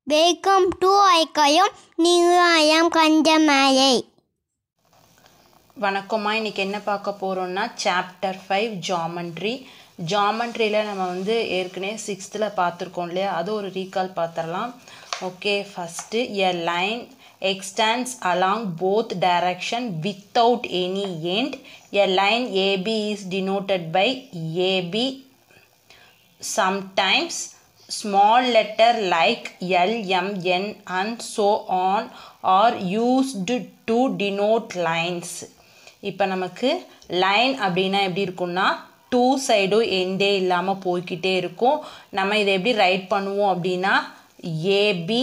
Welcome to ஐக்கயம் நியாயம் கஞ்சமலை வணக்கம்மா இன்றைக்கி என்ன பார்க்க போகிறோம்னா சாப்டர் ஃபைவ் ஜாமெண்ட்ரி ஜாமெண்ட்ரியில் நம்ம வந்து ஏற்கனவே சிக்ஸ்த்தில் பார்த்துருக்கோம் இல்லையா அது ஒரு ரீகால் பார்த்துடலாம் okay first a line extends along both direction without any end a line AB is denoted by AB sometimes small letter like L, M, N and so on are used to denote lines இப்போ நமக்கு line அப்படின்னா எப்படி இருக்கும்னா two சைடும் எண்டே இல்லாமல் போய்க்கிட்டே இருக்கும் நம்ம இதை எப்படி ரைட் பண்ணுவோம் அப்படின்னா ஏபி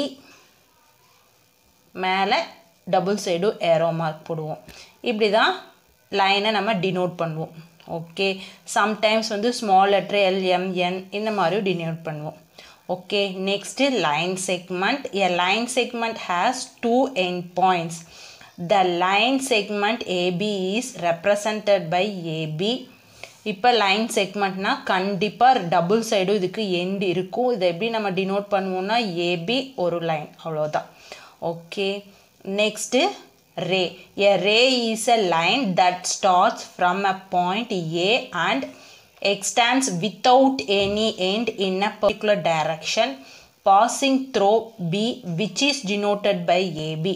மேலே டபுள் சைடும் ஏரோ மார்க் போடுவோம் இப்படி தான் லைனை நம்ம டினோட் பண்ணுவோம் ஓகே சம்டைம்ஸ் வந்து ஸ்மால் லெட்ரு எல்எம்என் இந்த மாதிரியும் டினோட் பண்ணுவோம் okay next line segment a line segment has two end points the line segment AB is represented by AB இப்போ லைன் செக்மெண்ட்னா கண்டிப்பாக டபுள் சைடும் இதுக்கு எண்ட் இருக்கும் இதை எப்படி நம்ம டினோட் பண்ணுவோம்னா ஏபி ஒரு லைன் அவ்வளோதான் okay next ray a ray is a line that starts from a point A and extends without any end in a particular direction passing through B which is denoted by AB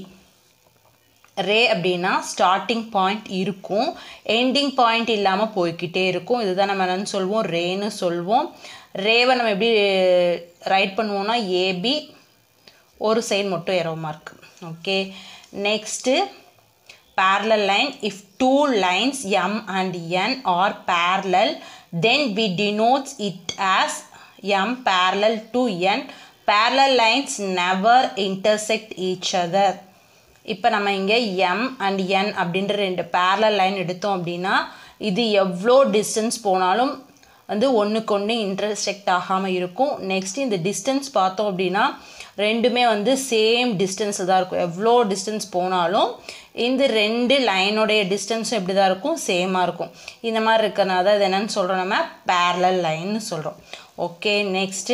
ray அப்படின்னா starting point இருக்கும் ending point இல்லாமல் போய்கிட்டே இருக்கும் இதுதான் நம்ம என்னன்னு சொல்வோம் ரேன்னு சொல்வோம் ரேவை நம்ம எப்படி ரைட் பண்ணுவோம்னா ஏபி ஒரு சைடு மட்டும் arrow mark okay next parallel line if two lines m and n are parallel then we denotes it as m parallel to n parallel lines never intersect each other இப்போ நம்ம இங்கே M and என் அப்படின்ற ரெண்டு parallel line எடுத்தோம் அப்படின்னா இது எவ்வளோ distance போனாலும் வந்து ஒன்றுக்கு ஒன்று இன்டர்செக்ட் ஆகாமல் இருக்கும் நெக்ஸ்ட் இந்த டிஸ்டன்ஸ் பார்த்தோம் அப்படின்னா ரெண்டுமே வந்து சேம் டிஸ்டன்ஸில் தான் இருக்கும் எவ்வளோ டிஸ்டன்ஸ் போனாலும் இந்த ரெண்டு லைனுடைய டிஸ்டன்ஸும் எப்படி தான் இருக்கும் சேமாக இருக்கும் இந்த மாதிரி இருக்கிறனால தான் இது என்னென்னு சொல்கிறோம் நம்ம பேரலல் லைன்னு சொல்கிறோம் okay next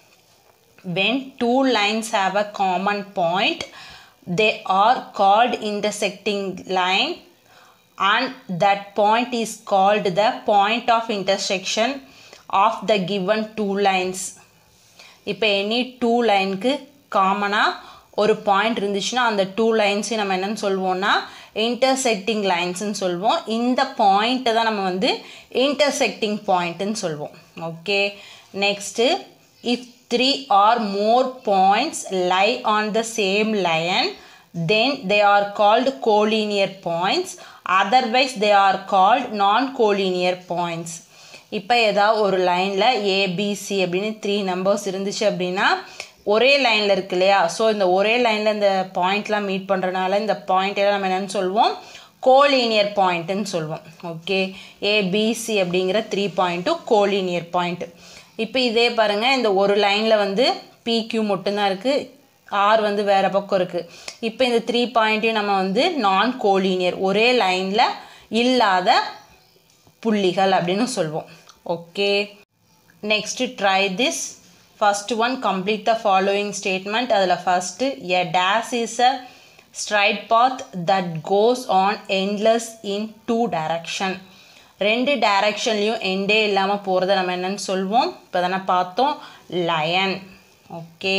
when two lines have a common point they are called intersecting line and that point is called the point of intersection of the given two lines இப்போ எனி டூ லைனுக்கு காமனாக ஒரு point இருந்துச்சுன்னா அந்த two லைன்ஸையும் நம்ம என்னென்னு சொல்லுவோம்னா intersecting லைன்ஸ்னு சொல்லுவோம் இந்த பாயிண்ட்டை தான் நம்ம வந்து இன்டர்செக்டிங் பாயிண்ட்டுன்னு சொல்லுவோம் okay next if three or more points lie on the same line then they are called collinear points otherwise they are called non-collinear points இப்போ ஏதாவது ஒரு லைனில் ஏபிசி அப்படின்னு த்ரீ நம்பர்ஸ் இருந்துச்சு அப்படின்னா ஒரே லைனில் இருக்கு இல்லையா ஸோ இந்த ஒரே லைனில் இந்த பாயிண்ட்லாம் மீட் பண்ணுறனால இந்த பாயிண்ட்டெல்லாம் நம்ம என்னென்னு சொல்லுவோம் கோலீனியர் பாயிண்ட்டுன்னு சொல்லுவோம் ஓகே ஏபிசி அப்படிங்கிற த்ரீ பாயிண்ட்டும் கோலீனியர் பாயிண்ட் இப்போ இதே பாருங்கள் இந்த ஒரு லைனில் வந்து பிக்யூ மட்டும்தான் இருக்குது ஆர் வந்து வேறு பக்கம் இருக்குது இப்போ இந்த த்ரீ பாயிண்ட்டையும் நம்ம வந்து நான் கோலீனியர் ஒரே லைனில் இல்லாத புள்ளிகள் அப்படின்னு சொல்வோம் okay next try this first one complete the following statement அதில் first a dash is a straight path that goes on endless in two direction ரெண்டு டைரக்ஷன்லேயும் எண்டே இல்லாமல் போகிறத நம்ம என்னென்னு சொல்வோம் இப்போ தானே பார்த்தோம் line okay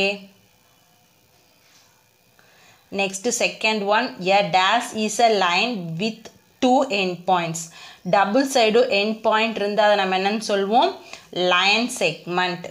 next second one a dash is a line with two end points double side end point இருந்தால் அதை நம்ம என்னன்னு சொல்வோம் line segment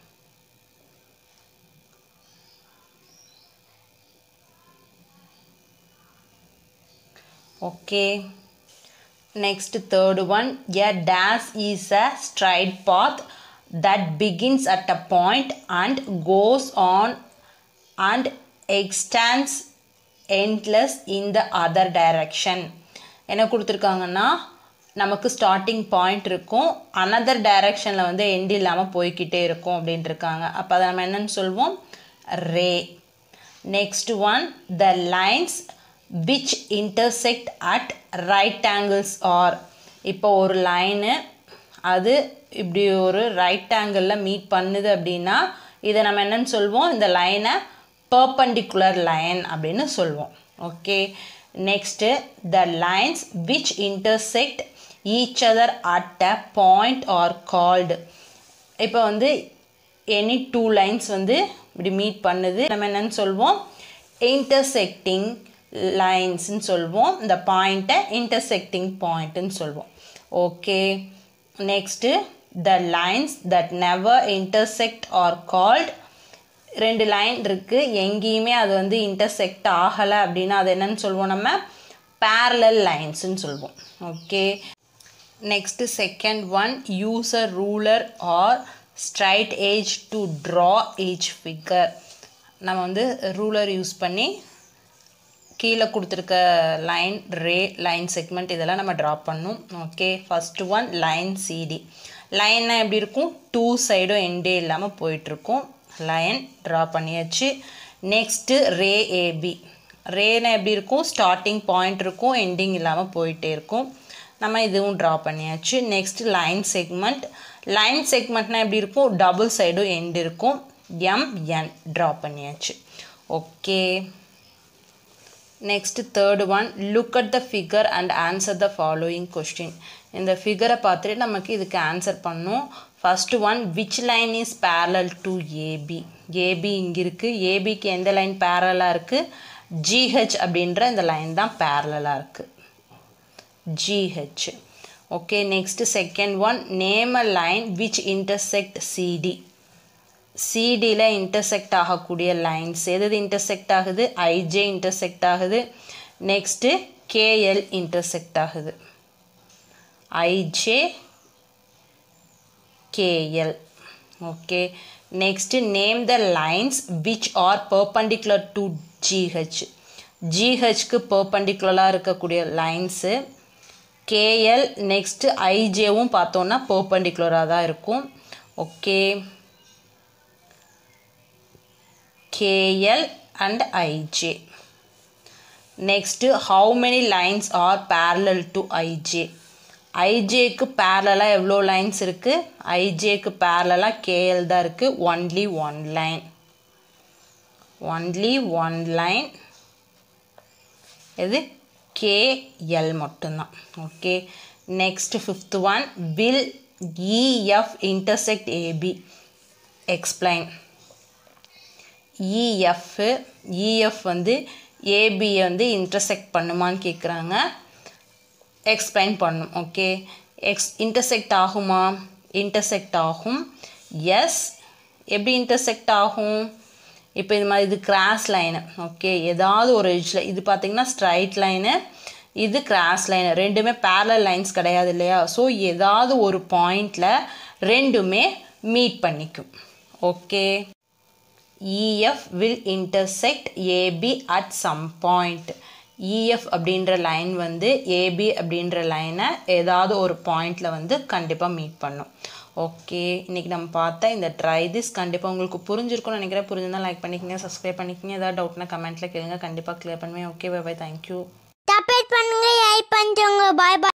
okay next third one a dash is a straight path that begins at a point and goes on and extends endless in the other direction என்ன கொடுத்துருக்காங்கன்னா நமக்கு starting point இருக்கும் another டைரக்ஷனில் வந்து எண்ட் இல்லாமல் போய்கிட்டே இருக்கும் அப்படின்ட்டு இருக்காங்க அப்போ அதை நம்ம என்னன்னு சொல்வோம் ray next one the lines which intersect at right angles are இப்போ ஒரு லைனு அது இப்படி ஒரு ரைட் ஆங்கிளில் மீட் பண்ணுது அப்படின்னா இதை நம்ம என்னன்னு சொல்வோம் இந்த லைனை perpendicular line அப்படின்னு சொல்லுவோம் okay next the lines which intersect each other at a point are called இப்போ வந்து எனி டூ லைன்ஸ் வந்து இப்படி மீட் பண்ணுது நம்ம என்னன்னு சொல்வோம் இன்டர்செக்டிங் லைன்ஸ்னு சொல்வோம் இந்த பாயிண்ட்டை இன்டர்செக்டிங் பாயிண்ட்டுன்னு சொல்வோம் okay next the lines that never intersect are called ரெண்டு லைன் இருக்குது எங்கேயுமே அது வந்து இன்டர்செக்ட் ஆகலை அப்படின்னா அது என்னன்னு சொல்லுவோம் நம்ம பேரலல் லைன்ஸ்னு சொல்லுவோம் okay next second one use a ruler or straight edge to draw edge figure நம்ம வந்து ரூலர் யூஸ் பண்ணி கீழே கொடுத்துருக்க லைன் ரே லைன் செக்மெண்ட் இதெல்லாம் நம்ம ட்ரா பண்ணும் okay first one line CD லைன்னா எப்படி இருக்கும் டூ சைடும் எண்டே இல்லாமல் போயிட்டுருக்கும் லைன் ட்ரா பண்ணியாச்சு நெக்ஸ்ட்டு ரே ஏபி ரேனா எப்படி இருக்கும் ஸ்டார்டிங் பாயிண்ட் இருக்கும் எண்டிங் இல்லாமல் போயிட்டே இருக்கும் நம்ம இதுவும் ட்ரா பண்ணியாச்சு நெக்ஸ்ட் லைன் செக்மெண்ட் லைன் செக்மெண்ட்னா எப்படி இருக்கும் டபுள் சைடும் எண்ட் இருக்கும் எம்என் ட்ரா பண்ணியாச்சு okay next third one look at the figure and answer the following question இந்த ஃபிகரை பார்த்துட்டு நமக்கு இதுக்கு ஆன்சர் பண்ணும் first one which line is parallel to AB AB இங்கே இருக்குது ஏபிக்கு எந்த லைன் பேரலாக இருக்குது ஜிஹெச் அப்படின்ற இந்த லைன் தான் பேரலாக இருக்குது GH okay next second one name a line which intersect CD சிடியில் இன்டர்செக்ட் ஆகக்கூடிய லைன்ஸ் எது இன்டர்செக்ட் ஆகுது ஐஜே இன்டர்செக்ட் ஆகுது நெக்ஸ்ட்டு கேஎல் இன்டர்செக்ட் ஆகுது IJ KL okay next name the lines which are perpendicular to GH ஜிஹெச்க்கு பர்பண்டிகுலராக இருக்கக்கூடிய lines KL next ஐஜேவும் பார்த்தோன்னா பர்பண்டிகுலராக தான் இருக்கும் ஓகே KL and IJ. Next, how many lines are parallel to IJ? ஐஜேக்கு பேரலாக எவ்வளோ லைன்ஸ் இருக்குது ஐஜேக்கு பேரலாக கேஎல் தான் இருக்குது only one line only one line இது கேஎல் மட்டும்தான் okay next fifth one will EF intersect AB explain EF EF வந்து ஏபியை வந்து இன்டர்செக்ட் பண்ணுமான்னு கேட்குறாங்க எக்ஸ்பிளைன் பண்ணும் ஓகே எக்ஸ் இன்டர்செக்ட் ஆகுமா இன்டர்செக்ட் ஆகும் எஸ் எப்படி இன்டர்செக்ட் ஆகும் இப்போ இது மாதிரி இது கிராஸ் லைனு ஓகே ஏதாவது ஒரு எட்ஜில் இது பார்த்திங்கன்னா ஸ்ட்ரைட் லைனு இது கிராஸ் லைனு ரெண்டுமே பேரலல் லைன்ஸ் கிடையாது இல்லையா ஸோ ஏதாவது ஒரு பாயிண்டில் ரெண்டுமே மீட் பண்ணிக்கும் okay EF will intersect AB at some point. EF அப்படின்ற லைன் வந்து AB அப்படின்ற லைனை ஏதாவது ஒரு பாயிண்டில் வந்து கண்டிப்பாக மீட் பண்ணும் ஓகே இன்றைக்கி நம்ம பார்த்தா இந்த ட்ரை திஸ் கண்டிப்பாக உங்களுக்கு புரிஞ்சிருக்கும்னு நினைக்கிறேன் புரிஞ்சிருந்தால் லைக் பண்ணிக்கங்க சப்ஸ்கிரைப் பண்ணிக்கங்க ஏதாவது டவுட்னா கமெண்ட்டில் கேளுங்க கண்டிப்பாக க்ளியர் பண்ணுவேன் okay bye bye thank you support பண்ணுங்க லைக் பண்ணுறவங்க பாய் பாய்